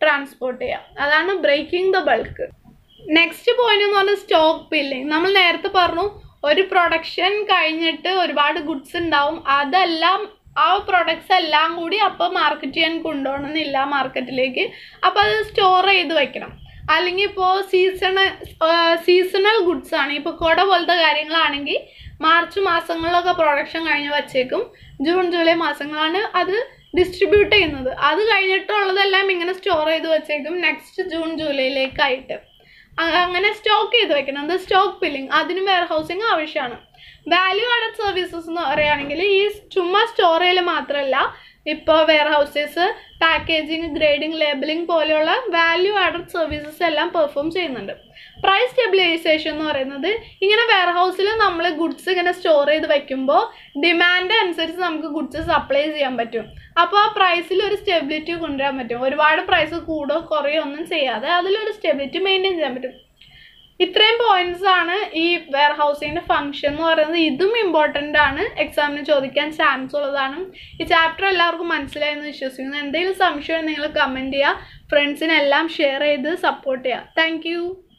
ട്രാൻസ്പോർട്ട് ചെയ്യുക അതാണ് breaking the bulk next point എന്ന് പറഞ്ഞാൽ സ്റ്റോക്ക് ബില്ലിംഗ് നമ്മൾ നേരത്തെ പറഞ്ഞു ഒരു പ്രൊഡക്ഷൻ കഴിഞ്ഞിട്ട് ഒരുപാട് ഗുഡ്സ് ഉണ്ടാവും അതെല്ലാം ആ പ്രൊഡക്ട്സ് എല്ലാം കൂടി അപ്പോൾ മാർക്കറ്റ് ചെയ്യാൻ കൊണ്ടുപോകണമെന്നില്ല മാർക്കറ്റിലേക്ക് അപ്പോൾ അത് സ്റ്റോർ ചെയ്ത് വെക്കണം അല്ലെങ്കിൽ ഇപ്പോൾ സീസണൽ സീസണൽ ഗുഡ്സ് ആണ് ഇപ്പോൾ കുട പോലത്തെ കാര്യങ്ങളാണെങ്കിൽ മാർച്ച് മാസങ്ങളിലൊക്കെ പ്രൊഡക്ഷൻ കഴിഞ്ഞ് വച്ചേക്കും ജൂൺ ജൂലൈ മാസങ്ങളാണ് അത് ഡിസ്ട്രിബ്യൂട്ട് ചെയ്യുന്നത് അത് കഴിഞ്ഞിട്ടുള്ളതെല്ലാം ഇങ്ങനെ സ്റ്റോർ ചെയ്ത് വെച്ചേക്കും നെക്സ്റ്റ് ജൂൺ ജൂലൈയിലേക്കായിട്ട് അ- അങ്ങനെ സ്റ്റോക്ക് ചെയ്ത് വെക്കണം അത് സ്റ്റോക്ക് ബില്ലിംഗ് അതിന് വെയർ ഹൗസിങ് ആവശ്യമാണ് വാല്യൂ ആഡഡ് സർവീസസ് എന്ന് പറയുകയാണെങ്കിൽ ഈ ചുമ്മാ സ്റ്റോർ ചെയ്യൽ മാത്രമല്ല ഇപ്പോൾ warehouses packaging grading labelling പോലെയുള്ള വാല്യൂ ആഡഡ് സർവീസസ് എല്ലാം പെർഫോം ചെയ്യുന്നുണ്ട് പ്രൈസ് സ്റ്റെബിലൈസേഷൻ എന്ന് പറയുന്നത് ഇങ്ങനെ വെയർ ഹൗസിൽ നമ്മൾ ഗുഡ്സ് ഇങ്ങനെ സ്റ്റോർ ചെയ്ത് വെക്കുമ്പോൾ ഡിമാൻഡ് അനുസരിച്ച് നമുക്ക് ഗുഡ്സ് സപ്ലൈ ചെയ്യാൻ പറ്റും അപ്പോൾ ആ പ്രൈസിൽ ഒരു സ്റ്റെബിലിറ്റി കൊണ്ടുവരാൻ പറ്റും ഒരുപാട് പ്രൈസ് കൂടോ കുറയോ ഒന്നും ചെയ്യാതെ അതിലൊരു സ്റ്റെബിലിറ്റി മെയിൻറ്റെയിൻ ചെയ്യാൻ പറ്റും ഇത്രയും പോയിന്റ്സ് ആണ് ഈ വെയർ ഹൗസിന്റെ ഫംഗ്ഷൻ എന്ന് പറയുന്നത് ഇതും ഇമ്പോർട്ടൻ്റ് ആണ് എക്സാമിന് ചോദിക്കാൻ ചാൻസ് ഉള്ളതാണ് ഈ ചാപ്റ്റർ എല്ലാവർക്കും മനസ്സിലായെന്ന് വിശ്വസിക്കുന്നു എന്തെങ്കിലും സംശയം നിങ്ങൾ കമൻറ്റ് ചെയ്യുക ഫ്രണ്ട്സിനെല്ലാം ഷെയർ ചെയ്ത് സപ്പോർട്ട് ചെയ്യുക താങ്ക്